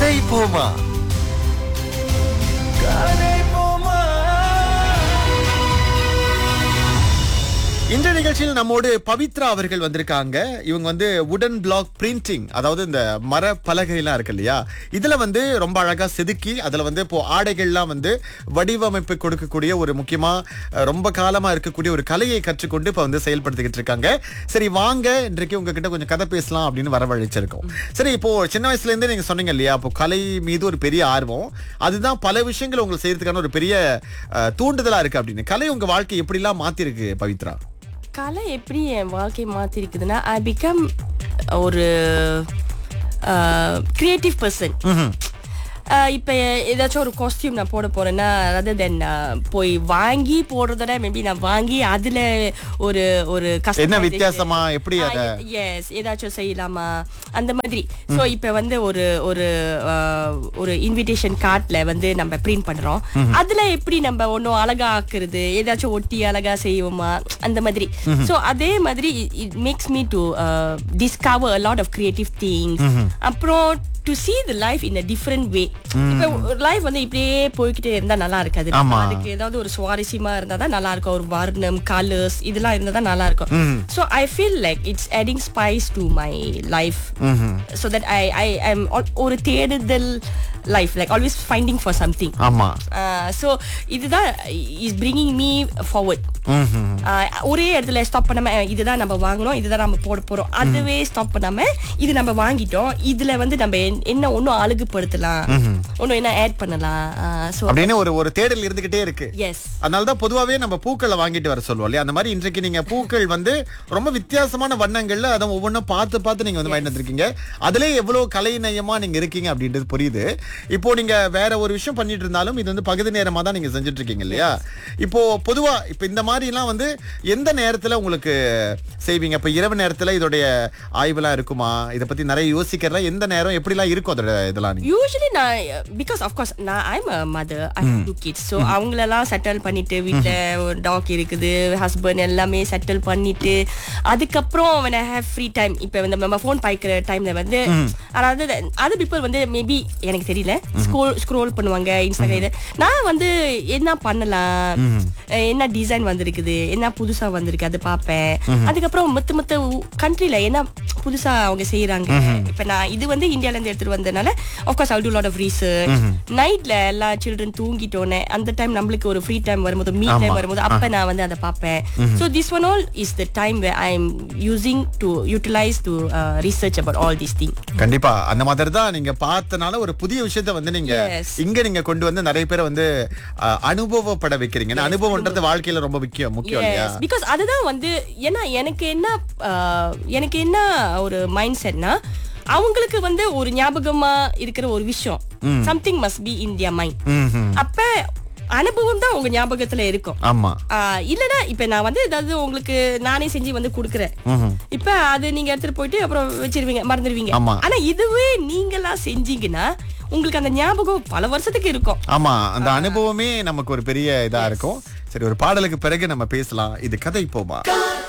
கதை போமா கதை போமா இந்த நிகழ்ச்சியில் நம்மோடு பவித்ரா அவர்கள் வந்திருக்காங்க இவங்க வந்து உடன் பிளாக் பிரிண்டிங் அதாவது இந்த மர பலகைலாம் இருக்கு இல்லையா இதுல வந்து ரொம்ப அழகா செதுக்கி அதுல வந்து இப்போ ஆடைகள்லாம் வந்து வடிவமைப்பு கொடுக்கக்கூடிய ஒரு முக்கியமா அஹ், ரொம்ப காலமா இருக்கக்கூடிய ஒரு கலையை கற்றுக்கொண்டு இப்ப வந்து செயல்படுத்திக்கிட்டு இருக்காங்க சரி வாங்க இன்றைக்கு உங்ககிட்ட கொஞ்சம் கதை பேசலாம் அப்படின்னு வரவழைச்சிருக்கோம் சரி இப்போ சின்ன வயசுல இருந்தே நீங்க சொன்னீங்க இல்லையா இப்போ கலை மீது ஒரு பெரிய ஆர்வம் அதுதான் பல விஷயங்கள் உங்களுக்கு செய்யறதுக்கான ஒரு பெரிய அஹ், தூண்டுதலா இருக்கு அப்படின்னு கலை உங்க வாழ்க்கை எப்படிலாம் மாத்திருக்கு பவித்ரா கலை எப்படி என் வாழ்க்கை மாத்திருக்குதுன்னா ஐ பிகம் ஒரு கிரியேட்டிவ் பர்சன் இப்போ ஏதாச்சும் ஒரு காஸ்டியூம் நான் போட போறேன்னா rather தென் போய் வாங்கி போடுறதோட மேபி நான் வாங்கி அதுல ஒரு ஒரு என்ன வித்தியாசமா எப்படி அத எஸ் ஏதாச்சும் செய்யலாமா அந்த மாதிரி ஸோ இப்போ வந்து ஒரு ஒரு ஆஹ், ஒரு இன்விடேஷன் கார்ட்ல வந்து நம்ம பிரிண்ட் பண்றோம் அதுல எப்படி நம்ம ஒன்றும் அழகா ஆக்குறது ஏதாச்சும் ஒட்டி அழகா செய்வோமா அந்த மாதிரி ஸோ அதே மாதிரி it makes me to discover a lot of creative things அப்புறம் to see the life in a different way இப்போ லைஃப் வந்து இப்படியே போய்கிட்டே இருந்தா நல்லா இருக்காது ஆமா. அதுக்கு ஏதாவது ஒரு சுவாரஸ்யமா இருந்தா தான் நல்லா இருக்கும் ஒரு வர்ணம் கலர்ஸ் இதெல்லாம் இருந்தா தான் நல்லா இருக்கும் so I feel like it's adding spice to my life so that I I I'm ஒரு தேடுதல் life like always finding for something ஆமா ஸோ இதுதான் இஸ் பிரிங்கிங் மீ ஃபார்வர்ட் ஒரே இடத்துல ஸ்டாப் பண்ணாம அஹ், இதுதான் நம்ம வாங்கணும் இதுதான் நம்ம போட போறோம் அதுவே ஸ்டாப் பண்ணாம இது நம்ம வாங்கிட்டோம் இதுல வந்து நம்ம என்- என்ன ஒன்னும் அழகுபடுத்தலாம் ஒன்னும் என்ன ஆட் பண்ணலாம் ஸோ அப்படின்னு ஒரு ஒரு தேடல் இருந்துகிட்டே இருக்கு எஸ் அதனாலதான் பொதுவாவே நம்ம பூக்களை வாங்கிட்டு வர சொல்லுவோம் இல்லையா அந்த மாதிரி இன்றைக்கு நீங்க பூக்கள் வந்து ரொம்ப வித்தியாசமான வண்ணங்கள்ல அதை ஒவ்வொன்றும் பார்த்து பார்த்து நீங்க வந்து வாங்கிட்டு வந்திருக்கீங்க அதுலயே எவ்வளவு கலை நயமா நீங்க இருக்கீங்க அப்படின்றது புரியுது இப்போ நீங்க வேற ஒரு விஷயம் பண்ணிட்டு இருந்தாலும் இது வந்து பகுதி நேரமா தான் நீங்க செஞ்சுட்டு இருக்கீங்க இல்லையா இப்போ பொதுவா இப்போ இந்த மாதிரி எல்லாம் வந்து எந்த நேரத்துல உங்களுக்கு செய்வீங்க இப்ப இரவு நேரத்துல இதோடைய ஆய்வுலாம் இருக்குமா இதை பத்தி நிறைய யோசிக்கிறதா எந்த நேரம் எப்படிலாம் இருக்கும் அதோட இதெல்லாம் நீங்க யூஸ்வலி நான் பிகாஸ் ஆஃப்கோர்ஸ் நான் I'm a mother I two kids so அவங்களெல்லாம் செட்டில் பண்ணிட்டு வீட்டில் ஒரு டாக் இருக்குது ஹஸ்பண்ட் எல்லாமே செட்டில் பண்ணிட்டு அதுக்கப்புறம் when I have free time இப்போ வந்து நம்ம ஃபோன் பாய்க்கிற டைம்ல வந்து அதாவது அதர் பீப்புள் வந்து மேபி எனக்கு தெரியல ஸ்க்ரோல் ஸ்க்ரோல் பண்ணுவாங்க இன்ஸ்டாகிராம் இது நான் வந்து என்ன பண்ணலாம் அஹ் என்ன டிசைன் வந்திருக்குது என்ன புதுசா வந்திருக்கு அது பார்ப்பேன் அதுக்கப்புறம் மத்த மத்த கண்ட்ரில என்ன புதுசா அவங்க செய்யறாங்க இப்ப நான் இது வந்து இந்தியால இருந்து எடுத்துட்டு வந்ததுனால of course I do lot of research நைட்ல எல்லா சில்ட்ரன் தூங்கிட்டோன்னே அந்த டைம் நம்மளுக்கு ஒரு ஃப்ரீ டைம் வரும்போது மீ டைம் வரும்போது அப்ப நான் வந்து அதை பார்ப்பேன் so this one all is the time I am using to utilise to research about all this thing கண்டிப்பா அந்த மாதிரி தான் நீங்க பார்த்தனால ஒரு புதிய விஷயத்த வந்து நீங்க Yes. இங்க நீங்க கொண்டு வந்து நிறைய பேரை வந்து அஹ், அனுபவப்பட வைக்கிறீங்க ஏன்னா அனுபவம்ன்றது வாழ்க்கையில ரொம்ப முக்கியம் முக்கியம் இல்லையா எஸ் பிகாஸ் அதுதான் வந்து ஏன்னா எனக்கு என்ன ஆஹ், எனக்கு என்ன ஒரு மைண்ட் செட்னா அவங்களுக்கு வந்து ஒரு ஞாபகமா இருக்கிற ஒரு விஷயம் something must be in their mind ம்ஹும். அப்ப அனுபவம் தான் உங்க ஞாபகத்துல இருக்கும் ஆமா ஆஹ், இல்லனா இப்ப நான் வந்து ஏதாவது உங்களுக்கு நானே செஞ்சு வந்து கொடுக்குறேன் ம்ஹும். இப்ப அது நீங்க எடுத்துட்டு போயிட்டு அப்புறம் வச்சிருவீங்க மறந்துடுவீங்க ஆமா. ஆனா இதுவே நீங்களா செஞ்சீங்கன்னா உங்களுக்கு அந்த ஞாபகம் பல வருஷத்துக்கு இருக்கும் ஆமா அந்த அனுபவமே நமக்கு ஒரு பெரிய இதா இருக்கும் சரி ஒரு பாடலுக்கு பிறகு நம்ம பேசலாம் இது கதை போமா